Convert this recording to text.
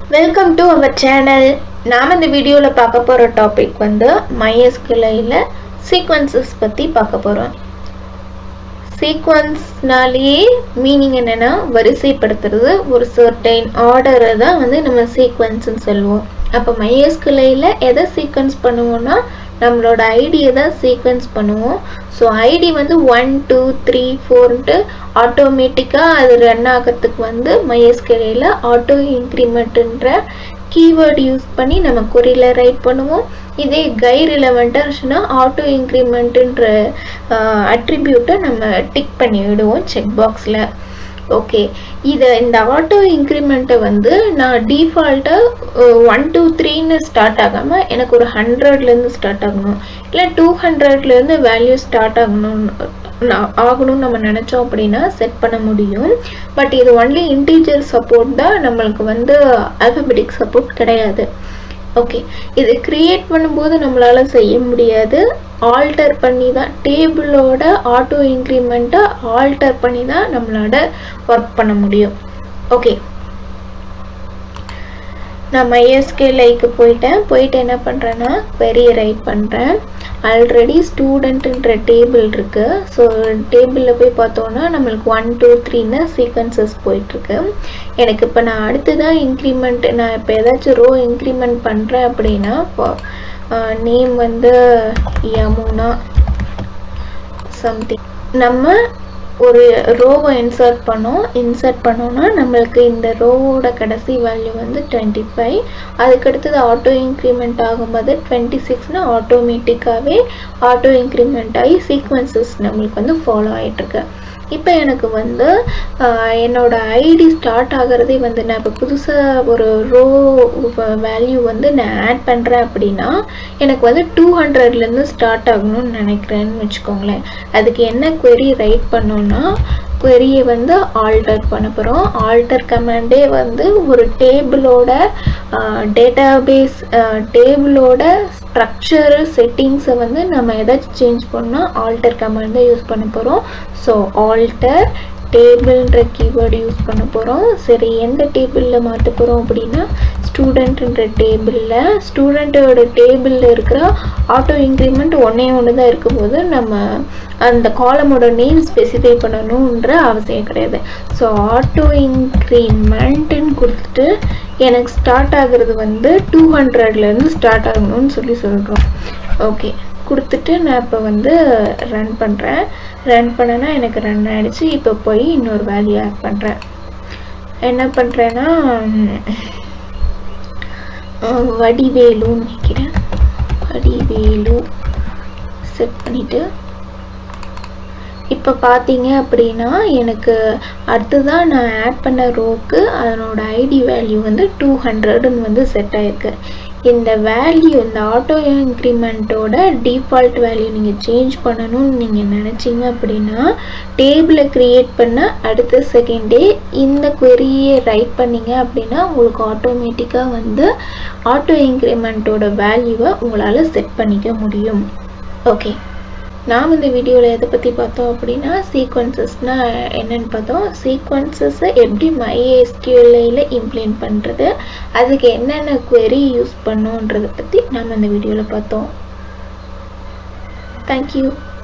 welcome to our channel நாம் இந்த வீடியோவில் பார்க்க போகிற டாபிக் வந்து மைஎஸ்கிளையில் சீக்வன்சஸ் பற்றி பார்க்க போகிறோம் சீக்வன்ஸ்னாலேயே மீனிங் என்னென்னா வரிசைப்படுத்துறது ஒரு சர்டைன் ஆர்டரை தான் வந்து நம்ம சீக்வன்ஸ்னு சொல்லுவோம் அப்போ மைஎஸ்கிளையில் எதை சீக்வன்ஸ் பண்ணுவோம்னா நம்மளோட ஐடியை தான் சீக்வன்ஸ் பண்ணுவோம் ஸோ ஐடி வந்து ஒன் டூ த்ரீ ஃபோர்ன்ட்டு ஆட்டோமேட்டிக்காக அது ரன் ஆகிறதுக்கு வந்து மைஎஸ்கிளையில் ஆட்டோ இன்க்ரிமெண்ட்டுன்ற கீவேர்டு யூஸ் பண்ணி நம்ம கொரியில் ரைட் பண்ணுவோம் இதே கை ரிலவெண்ட்டாக ஆட்டோ இன்க்ரிமெண்ட்டுன்ற அட்ரிபியூட்டை நம்ம டிக் பண்ணி விடுவோம் செக் பாக்ஸில் ஓகே இதை இந்த ஆட்டோ இன்க்ரிமெண்ட்டை வந்து நான் டீஃபால்ட்டாக ஒன் டூ த்ரீன்னு ஸ்டார்ட் ஆகாமல் எனக்கு ஒரு ஹண்ட்ரட்லேருந்து ஸ்டார்ட் ஆகணும் இல்லை டூ ஹண்ட்ரட்லேருந்து வேல்யூ ஸ்டார்ட் ஆகணும் ஆகணும்னு நம்ம நினச்சோம் அப்படின்னா செட் பண்ண முடியும் பட் இது ஒன்லி இன்டீஜர் சப்போர்ட் தான் நம்மளுக்கு வந்து ஆல்பபெட்டிக் சப்போர்ட் கிடையாது ஓகே இது க்ரியேட் பண்ணும்போது நம்மளால் செய்ய முடியாது ஆல்டர் பண்ணி தான் டேபிளோட ஆட்டோ இன்க்ரிமெண்ட்டை ஆல்டர் பண்ணி தான் நம்மளோட ஒர்க் பண்ண முடியும் ஓகே நான் மைஎஸ்கேலைக்கு போயிட்டேன் போயிட்டு என்ன பண்ணுறேன்னா பெரிய ரைட் பண்ணுறேன் ஆல்ரெடி ஸ்டூடெண்ட்டுன்ற டேபிள் இருக்குது ஸோ டேபிளில் போய் பார்த்தோன்னா நம்மளுக்கு ஒன் டூ த்ரீன்னு சீக்வன்சஸ் போயிட்டுருக்கு எனக்கு இப்போ நான் அடுத்து தான் இன்க்ரிமெண்ட் நான் இப்போ ஏதாச்சும் ரோ இன்க்ரிமெண்ட் பண்ணுறேன் அப்படின்னா நேம் வந்து யமுனா சம்திங் நம்ம ஒரு ரோவை இன்சர்ட் பண்ணோம் இன்சர்ட் பண்ணோன்னா நம்மளுக்கு இந்த ரோவோட கடைசி வேல்யூ வந்து டுவெண்ட்டி ஃபைவ் அதுக்கடுத்தது ஆட்டோ இன்க்ரிமெண்ட் ஆகும்போது டுவெண்ட்டி சிக்ஸ்னு ஆட்டோமேட்டிக்காகவே ஆட்டோ இன்க்ரிமெண்ட் ஆகி சீக்வன்சஸ் நம்மளுக்கு வந்து ஃபாலோ ஆகிட்டுருக்கு இப்போ எனக்கு வந்து என்னோட ஐடி ஸ்டார்ட் ஆகிறதே வந்து நான் இப்போ புதுசாக ஒரு ரோ வேல்யூ வந்து நான் ஆட் பண்ணுறேன் அப்படின்னா எனக்கு வந்து டூ ஹண்ட்ரட்லேருந்து ஸ்டார்ட் ஆகணும்னு நினைக்கிறேன்னு வச்சுக்கோங்களேன் அதுக்கு என்ன query ரைட் பண்ணோன்னா query-யை வந்து ஆல்டர் பண்ண போகிறோம் ஆல்டர் கமாண்டே வந்து ஒரு டேபிளோட டேட்டாபேஸ் டேபிளோட ஸ்ட்ரக்சரு செட்டிங்ஸை வந்து நம்ம எதாச்சும் சேஞ்ச் பண்ணால் ஆல்டர் கமாண்ட் தான் யூஸ் பண்ண போகிறோம் ஸோ ஆல்டர் டேபிள்ன்ற கீவேர்டு யூஸ் பண்ண போகிறோம் சரி எந்த டேபிளில் மாற்ற போகிறோம் அப்படின்னா ஸ்டூடெண்ட்ன்ற டேபிளில் ஸ்டூடெண்ட்டோட டேபிளில் இருக்கிற ஆட்டோ இன்க்ரிமெண்ட் ஒன்றே ஒன்று தான் இருக்கும்போது நம்ம அந்த காலமோட நேம் ஸ்பெசிஃபை பண்ணணுன்ற அவசியம் கிடையாது ஸோ ஆட்டோ இன்க்ரிமெண்ட்டுன்னு கொடுத்துட்டு எனக்கு ஸ்டார்ட் ஆகுறது வந்து டூ ஹண்ட்ரட்லேருந்து ஸ்டார்ட் ஆகணும்னு சொல்லி சொல்கிறோம் ஓகே கொடுத்துட்டு நான் இப்போ வந்து ரன் பண்ணுறேன் ரன் பண்ணனா எனக்கு ரன் ஆகிடுச்சு இப்போ போய் இன்னொரு வேல்யூ ஆட் பண்ணுறேன் என்ன பண்ணுறேன்னா வடிவேலுன்னு நினைக்கிறேன் வடிவேலு செட் பண்ணிவிட்டு இப்போ பார்த்தீங்க அப்படின்னா எனக்கு அடுத்ததான் நான் ஆட் பண்ண ரோக்கு அதனோட ஐடி வேல்யூ வந்து டூ ஹண்ட்ரடுன்னு வந்து செட் ஆயிருக்கு இந்த வேல்யூ இந்த ஆட்டோ இன்க்ரிமெண்ட்டோட டிஃபால்ட் வேல்யூ நீங்கள் சேஞ்ச் பண்ணணும்னு நீங்கள் நினச்சிங்க அப்படின்னா டேபிளை க்ரியேட் பண்ண அடுத்த செகண்டே இந்த query-யை ரைட் பண்ணீங்க அப்படின்னா உங்களுக்கு ஆட்டோமேட்டிக்காக வந்து ஆட்டோ இன்க்ரிமெண்ட்டோட வேல்யூவை உங்களால் செட் பண்ணிக்க முடியும் ஓகே நாம் இந்த வீடியோவில் எதை பற்றி பார்த்தோம் அப்படின்னா சீக்வன்சஸ்னால் என்னென்னு பார்த்தோம் சீக்வன்சஸை எப்படி மைஎஸ்கியூஎல்ஐயில் இம்ப்ளிமெண்ட் பண்ணுறது அதுக்கு என்னென்ன query யூஸ் பண்ணோன்றதை பற்றி நாம் இந்த வீடியோவில் பார்த்தோம் தேங்க்யூ